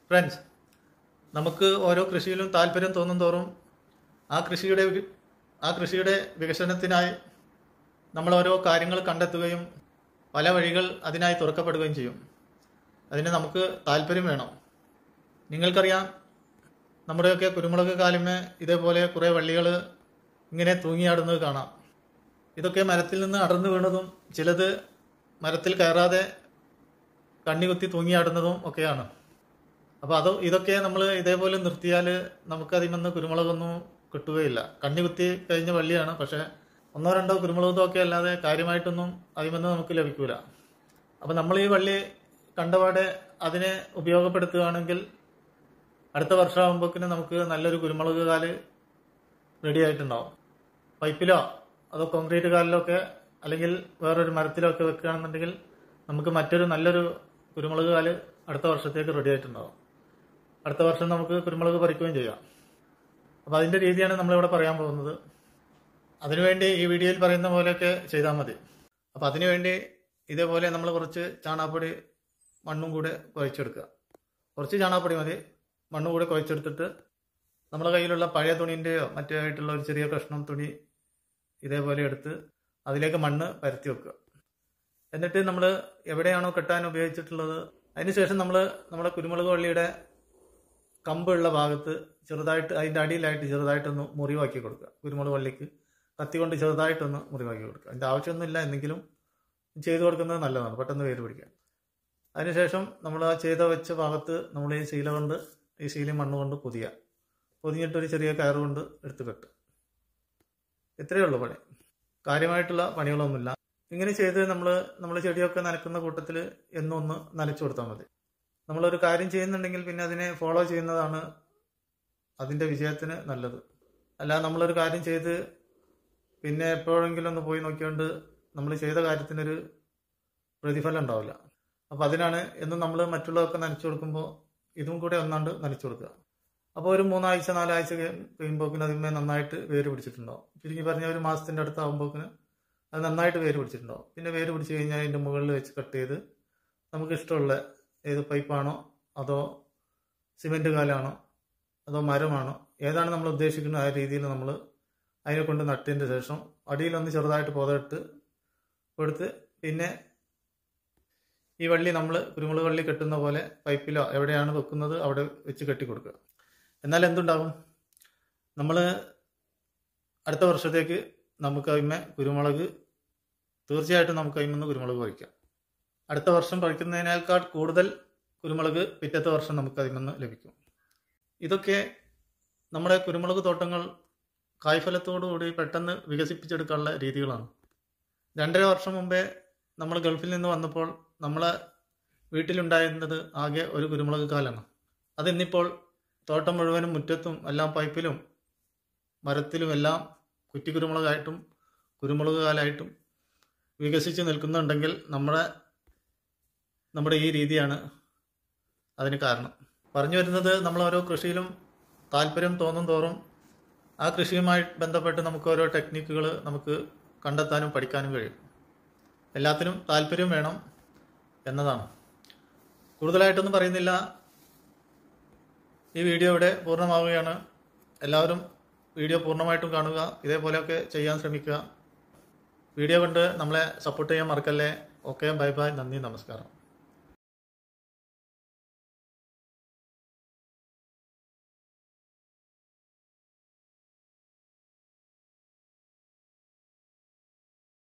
friends നമുക്ക് ഓരോ കൃഷിയിലും താല്പര്യം തോന്നും തോറും ആ കൃഷിയുടെ വി- ആ കൃഷിയുടെ വികസനത്തിനായി നമ്മൾ ഓരോ കാര്യങ്ങൾ കണ്ടെത്തുകയും പല വഴികൾ അതിനായി തുറക്കപ്പെടുകയും ചെയ്യും അതിന് നമുക്ക് താല്പര്യം വേണം നിങ്ങൾക്കറിയാം നമ്മുടെയൊക്കെ കുരുമുളക് കാലുമേ ഇതേപോലെ കുറേ വള്ളികൾ ഇങ്ങനെ തൂങ്ങിയാടുന്നത് കാണാം ഇതൊക്കെ മരത്തിൽ നിന്ന് അടർന്നു വീണതും ചിലത് മരത്തിൽ കയറാതെ കണ്ണികുത്തി തൂങ്ങിയാടുന്നതും ഒക്കെയാണ് അപ്പോൾ അത് ഇതൊക്കെ നമ്മൾ ഇതേപോലെ നിർത്തിയാൽ നമുക്ക് അതിൽ നിന്ന് കുരുമുളകൊന്നും കിട്ടുകയില്ല കണ്ണി കുത്തി കഴിഞ്ഞ വള്ളിയാണ് പക്ഷേ ഒന്നോ രണ്ടോ കുരുമുളകോ ഒക്കെ അല്ലാതെ കാര്യമായിട്ടൊന്നും അതിൽ നിന്ന് നമുക്ക് ലഭിക്കൂല അപ്പോൾ നമ്മൾ ഈ വള്ളി കണ്ടപാടെ അതിനെ ഉപയോഗപ്പെടുത്തുകയാണെങ്കിൽ അടുത്ത വർഷമാകുമ്പോഴേക്കിന് നമുക്ക് നല്ലൊരു കുരുമുളക് കാല് റെഡി ആയിട്ടുണ്ടാവും പൈപ്പിലോ അതോ കോൺക്രീറ്റ് കാലിലോ ഒക്കെ അല്ലെങ്കിൽ വേറൊരു മരത്തിലോ ഒക്കെ വെക്കുകയാണെന്നുണ്ടെങ്കിൽ നമുക്ക് മറ്റൊരു നല്ലൊരു കുരുമുളക് കാല് അടുത്ത വർഷത്തേക്ക് റെഡി ആയിട്ടുണ്ടാവും അടുത്ത വർഷം നമുക്ക് കുരുമുളക് പറിക്കുകയും ചെയ്യാം അപ്പോൾ അതിൻ്റെ രീതിയാണ് നമ്മളിവിടെ പറയാൻ പോകുന്നത് അതിനുവേണ്ടി ഈ വീഡിയോയിൽ പറയുന്ന പോലെയൊക്കെ ചെയ്താൽ മതി അപ്പോൾ അതിനുവേണ്ടി ഇതേപോലെ നമ്മൾ കുറച്ച് ചാണകപ്പൊടി മണ്ണും കൂടെ കുഴച്ചെടുക്കുക കുറച്ച് ചാണകപ്പൊടി മതി മണ്ണും കൂടെ കുഴച്ചെടുത്തിട്ട് നമ്മുടെ കയ്യിലുള്ള പഴയ തുണീൻ്റെയോ മറ്റോ ആയിട്ടുള്ള ഒരു ചെറിയ കഷ്ണം തുണി ഇതേപോലെ എടുത്ത് അതിലേക്ക് മണ്ണ് പരത്തി വെക്കുക എന്നിട്ട് നമ്മൾ എവിടെയാണോ കെട്ടാൻ ഉപയോഗിച്ചിട്ടുള്ളത് അതിനുശേഷം നമ്മൾ നമ്മുടെ കുരുമുളക് വള്ളിയുടെ കമ്പുള്ള ഭാഗത്ത് ചെറുതായിട്ട് അതിൻ്റെ അടിയിലായിട്ട് ചെറുതായിട്ടൊന്ന് മുറിവാക്കി കൊടുക്കുക കുരുമുളക് വള്ളിക്ക് കത്തി കൊണ്ട് ചെറുതായിട്ടൊന്ന് മുറിവാക്കി കൊടുക്കുക അതിൻ്റെ ആവശ്യമൊന്നുമില്ല എന്നെങ്കിലും ചെയ്തു കൊടുക്കുന്നത് നല്ലതാണ് പെട്ടെന്ന് വേര് പിടിക്കാൻ അതിനുശേഷം നമ്മൾ ആ ചെയ്ത വെച്ച ഭാഗത്ത് നമ്മൾ ഈ ശീല കൊണ്ട് ഈ ശീല മണ്ണ് കൊണ്ട് പൊതിയുക പൊതിഞ്ഞിട്ടൊരു ചെറിയ കയറ് കൊണ്ട് എടുത്ത് കെട്ടുക ഇത്രയേ ഉള്ളൂ പണി കാര്യമായിട്ടുള്ള പണികളൊന്നുമില്ല ഇങ്ങനെ ചെയ്ത് നമ്മൾ നമ്മൾ ചെടിയൊക്കെ നനക്കുന്ന കൂട്ടത്തിൽ എന്നും ഒന്ന് നനച്ചു കൊടുത്താൽ മതി നമ്മളൊരു കാര്യം ചെയ്യുന്നുണ്ടെങ്കിൽ പിന്നെ അതിനെ ഫോളോ ചെയ്യുന്നതാണ് അതിൻ്റെ വിജയത്തിന് നല്ലത് അല്ല നമ്മളൊരു കാര്യം ചെയ്ത് പിന്നെ എപ്പോഴെങ്കിലും ഒന്ന് പോയി നോക്കിക്കൊണ്ട് നമ്മൾ ചെയ്ത കാര്യത്തിനൊരു പ്രതിഫലം ഉണ്ടാവില്ല അപ്പോൾ അതിനാണ് എന്നും നമ്മൾ മറ്റുള്ളതൊക്കെ നനച്ചു കൊടുക്കുമ്പോൾ ഇതും കൂടെ ഒന്നാണ്ട് നനച്ചു കൊടുക്കുക അപ്പോൾ ഒരു മൂന്നാഴ്ച നാലാഴ്ച കഴിയുമ്പോക്കിന് അതിന്മേൽ നന്നായിട്ട് വേര് പിടിച്ചിട്ടുണ്ടാവും ചുരുങ്ങി പറഞ്ഞ ഒരു മാസത്തിൻ്റെ അടുത്താകുമ്പോക്കിന് അത് നന്നായിട്ട് വേര് പിടിച്ചിട്ടുണ്ടാവും പിന്നെ വേര് പിടിച്ച് കഴിഞ്ഞാൽ അതിൻ്റെ മുകളിൽ വെച്ച് കട്ട് ചെയ്ത് നമുക്ക് ഇഷ്ടമുള്ള ഏത് പൈപ്പാണോ അതോ സിമെൻറ്റ് കാലാണോ അതോ മരമാണോ ഏതാണ് നമ്മൾ ഉദ്ദേശിക്കുന്നത് ആ രീതിയിൽ നമ്മൾ അതിനെ കൊണ്ട് നട്ടതിൻ്റെ ശേഷം അടിയിലൊന്ന് ചെറുതായിട്ട് പുതയിട്ട് കൊടുത്ത് പിന്നെ ഈ വള്ളി നമ്മൾ കുരുമുളക് വള്ളി കെട്ടുന്ന പോലെ പൈപ്പിലോ എവിടെയാണ് വെക്കുന്നത് അവിടെ വെച്ച് കെട്ടി കൊടുക്കുക എന്നാൽ എന്തുണ്ടാകും നമ്മൾ അടുത്ത വർഷത്തേക്ക് നമുക്ക് അതിന്മേ കുരുമുളക് തീർച്ചയായിട്ടും നമുക്ക് അതിൽ കുരുമുളക് പറിക്കാം അടുത്ത വർഷം പറിക്കുന്നതിനേക്കാൾ കൂടുതൽ കുരുമുളക് പിറ്റത്തെ വർഷം നമുക്ക് അതിൽ നിന്ന് ലഭിക്കും ഇതൊക്കെ നമ്മുടെ കുരുമുളക് തോട്ടങ്ങൾ കായ്ഫലത്തോടുകൂടി പെട്ടെന്ന് വികസിപ്പിച്ചെടുക്കാനുള്ള രീതികളാണ് രണ്ടര വർഷം മുമ്പേ നമ്മൾ ഗൾഫിൽ നിന്ന് വന്നപ്പോൾ നമ്മളെ വീട്ടിലുണ്ടായിരുന്നത് ആകെ ഒരു കുരുമുളക് കാലാണ് അതിന്നിപ്പോൾ തോട്ടം മുഴുവനും മുറ്റത്തും എല്ലാം പൈപ്പിലും മരത്തിലും എല്ലാം കുറ്റിക്കുരുമുളകായിട്ടും കുരുമുളക് കാലായിട്ടും വികസിച്ച് നിൽക്കുന്നുണ്ടെങ്കിൽ നമ്മുടെ നമ്മുടെ ഈ രീതിയാണ് അതിന് കാരണം പറഞ്ഞു വരുന്നത് നമ്മൾ ഓരോ കൃഷിയിലും താല്പര്യം തോന്നും തോറും ആ കൃഷിയുമായി ബന്ധപ്പെട്ട് നമുക്ക് ഓരോ ടെക്നിക്കുകൾ നമുക്ക് കണ്ടെത്താനും പഠിക്കാനും കഴിയും എല്ലാത്തിനും താല്പര്യം വേണം എന്നതാണ് കൂടുതലായിട്ടൊന്നും പറയുന്നില്ല ഈ വീഡിയോ ഇവിടെ പൂർണ്ണമാവുകയാണ് എല്ലാവരും വീഡിയോ പൂർണ്ണമായിട്ടും കാണുക ഇതേപോലെയൊക്കെ ചെയ്യാൻ ശ്രമിക്കുക വീഡിയോ കൊണ്ട് നമ്മളെ സപ്പോർട്ട് ചെയ്യാൻ മറക്കല്ലേ ഓക്കെ ബൈ ബൈ നന്ദി നമസ്കാരം